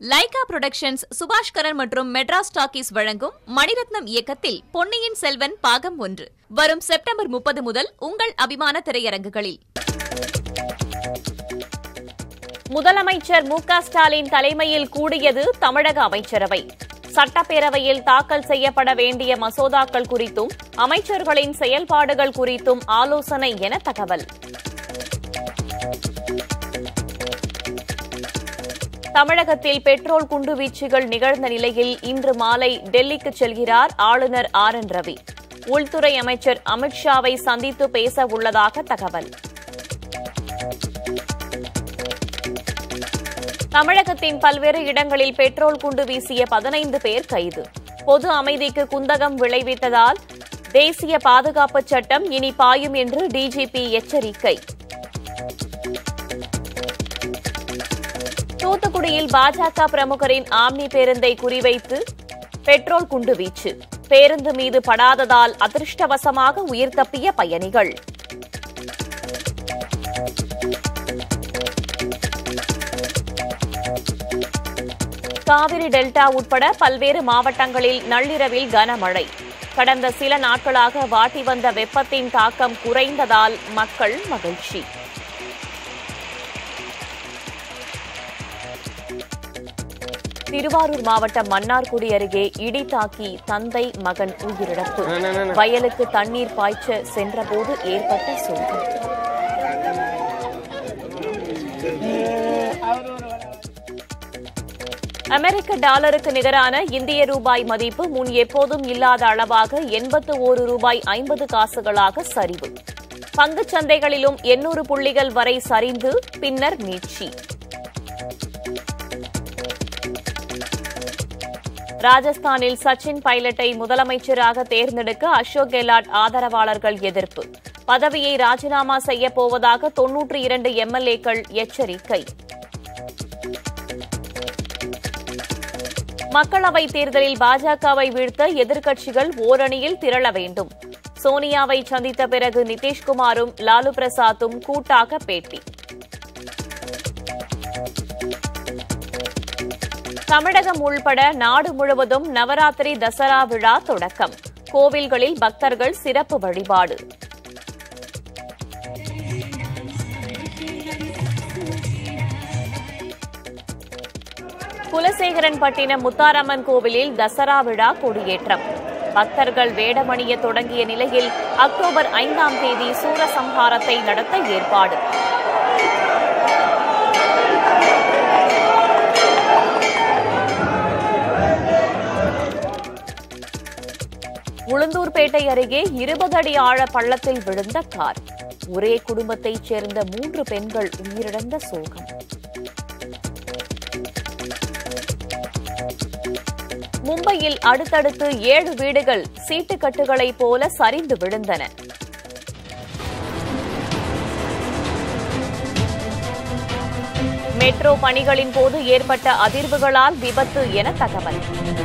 Lyca productions சுபாஷ் கரன் மற்றும் Madras talkies வழங்கும் மணிரத்னம் இயக்கத்தில் பொன்னியின் செல்வன் பாகம் ஒன்று வரும் செப்டம்பர் முப்பது முதல் உங்கள் அபிமான திரையரங்குகளில் முதலமைச்சர் மு க ஸ்டாலின் தலைமையில் கூடியது தமிழக அமைச்சரவை சட்டப்பேரவையில் தாக்கல் செய்யப்பட வேண்டிய மசோதாக்கள் குறித்தும் அமைச்சர்களின் செயல்பாடுகள் குறித்தும் ஆலோசனை என தகவல் தமிழகத்தில் பெட்ரோல் குண்டுவீச்சுகள் நிகழ்ந்த நிலையில் இன்று மாலை டெல்லிக்கு செல்கிறார் ஆளுநர் ஆர் என் ரவி உள்துறை அமைச்சர் அமித்ஷாவை சந்தித்து பேச உள்ளதாக தகவல் தமிழகத்தின் பல்வேறு இடங்களில் பெட்ரோல் குண்டு வீசிய பதினைந்து பேர் கைது பொது அமைதிக்கு குந்தகம் விளைவித்ததால் தேசிய பாதுகாப்பு சட்டம் இனி பாயும் என்று டிஜிபி எச்சரிக்கை தூத்துக்குடியில் பாஜக பிரமுகரின் ஆம்னி பேருந்தை குறிவைத்து பெட்ரோல் குண்டுவீச்சு பேருந்து மீது படாததால் அதிர்ஷ்டவசமாக உயிர் தப்பிய பயணிகள் காவிரி டெல்டா உட்பட பல்வேறு மாவட்டங்களில் நள்ளிரவில் கனமழை கடந்த சில நாட்களாக வாட்டி வந்த வெப்பத்தின் தாக்கம் குறைந்ததால் மக்கள் மகிழ்ச்சி திருவாரூர் மாவட்டம் மன்னார்குடி அருகே இடி தாக்கி தந்தை மகன் உயிரிழப்பு வயலுக்கு தண்ணீர் பாய்ச்ச சென்றபோது ஏற்பட்ட சோகம் அமெரிக்க டாலருக்கு நிகரான இந்திய ரூபாய் மதிப்பு முன் எப்போதும் இல்லாத அளவாக எண்பத்து ஒரு ரூபாய் ஐம்பது காசுகளாக சரிவு பங்குச் சந்தைகளிலும் எண்ணூறு புள்ளிகள் வரை சரிந்து பின்னர் மீட்சி ராஜஸ்தானில் சச்சின் பைலட்டை முதலமைச்சராக தேர்ந்தெடுக்க அசோக் கெலாட் ஆதரவாளர்கள் எதிர்ப்பு பதவியை ராஜினாமா செய்யப் போவதாக தொன்னூற்றி இரண்டு எம்எல்ஏக்கள் எச்சரிக்கை மக்களவைத் தேர்தலில் பாஜகவை வீழ்த்த எதிர்க்கட்சிகள் ஓரணியில் திரள வேண்டும் சோனியாவை சந்தித்த பிறகு நிதிஷ்குமாரும் லாலு பிரசாத்தும் கூட்டாக பேட்டி தமிழகம் உள்பட நாடு முழுவதும் நவராத்திரி தசரா விழா தொடக்கம் கோவில்களில் பக்தர்கள் சிறப்பு வழிபாடு குலசேகரன்பட்டினம் முத்தாரம்மன் கோவிலில் தசரா விழா கொடியேற்றம் பக்தர்கள் வேடமணிய தொடங்கிய நிலையில் அக்டோபர் ஐந்தாம் தேதி சூரசம்ஹாரத்தை நடத்த ஏற்பாடு உளுந்தூர்பேட்டை அருகே இருபது அடி ஆழ பள்ளத்தில் விழுந்த கார் ஒரே குடும்பத்தைச் சேர்ந்த மூன்று பெண்கள் உயிரிழந்த சோகம் மும்பையில் அடுத்தடுத்து ஏழு வீடுகள் சீட்டுக்கட்டுகளைப் போல சரிந்து விழுந்தன மெட்ரோ பணிகளின் போது ஏற்பட்ட அதிர்வுகளால் விபத்து என தகவல்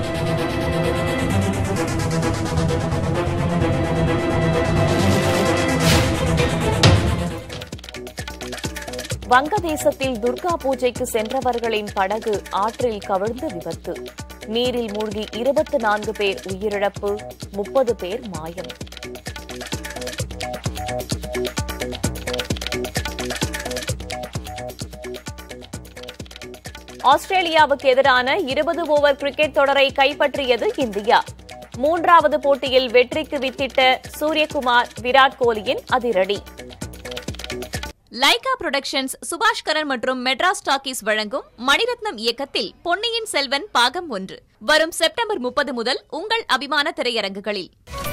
வங்கதேசத்தில் துர்கா பூஜைக்கு சென்றவர்களின் படகு ஆற்றில் கவிழ்ந்து விபத்து நீரில் மூழ்கி இருபத்தி நான்கு பேர் உயிரிழப்பு முப்பது பேர் மாயம் ஆஸ்திரேலியாவுக்கு எதிரான இருபது ஓவர் கிரிக்கெட் தொடரை கைப்பற்றியது இந்தியா மூன்றாவது போட்டியில் வெற்றிக்கு வித்திட்ட சூரியகுமார் விராட் கோலியின் அதிரடி லைகா புரொடக்ஷன்ஸ் சுபாஷ் கரன் மற்றும் மெட்ராஸ் டாக்கீஸ் வழங்கும் மணிரத்னம் இயக்கத்தில் பொன்னியின் செல்வன் பாகம் ஒன்று வரும் செப்டம்பர் முப்பது முதல் உங்கள் அபிமான திரையரங்குகளில்